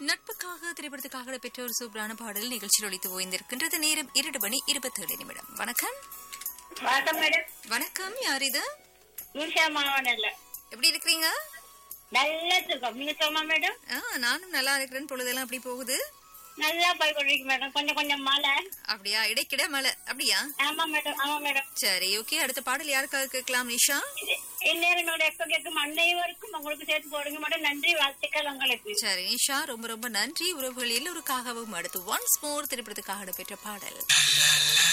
நட்புக்காக திரைப்படத்துக்காக பெற்ற ஒரு சூப்பரான பாடல் நிகழ்ச்சியில் ஒழித்து ஓய்ந்திருக்கின்றது நேரம் இரண்டு மணி இருபத்தேழு நிமிடம் வணக்கம் வணக்கம் மேடம் வணக்கம் யார் இது நிஷா மாவனல்ல எப்படி இருக்கிறீங்க நல்லா இருக்கோம் நீங்க சொன்னா மேடம் ஆ, நானும் நல்லா இருக்கிறேன் பொழுதெல்லாம் அப்படி போகுது நல்லா போய் கொண்டிருக்கு மேடம் கொஞ்சம் கொஞ்சம் மழை அப்படியா இடைக்கிட மழை அப்படியா ஆமா மேடம் ஆமா மேடம் சரி ஓகே அடுத்த பாடல் யாருக்காக கேட்கலாம் நிஷா இந்நேரம் என்னோட எப்ப கேட்கும் அன்னைவருக்கும் உங்களுக்கு சேர்த்து போடுங்க மேடம் நன்றி வாழ்த்துக்கள் உங்களுக்கு சரி நிஷா ரொம்ப ரொம்ப நன்றி உறவுகள் எல்லோருக்காகவும் அடுத்து ஒன்ஸ் மோர் திரைப்படத்துக்காக பெற்ற பாடல்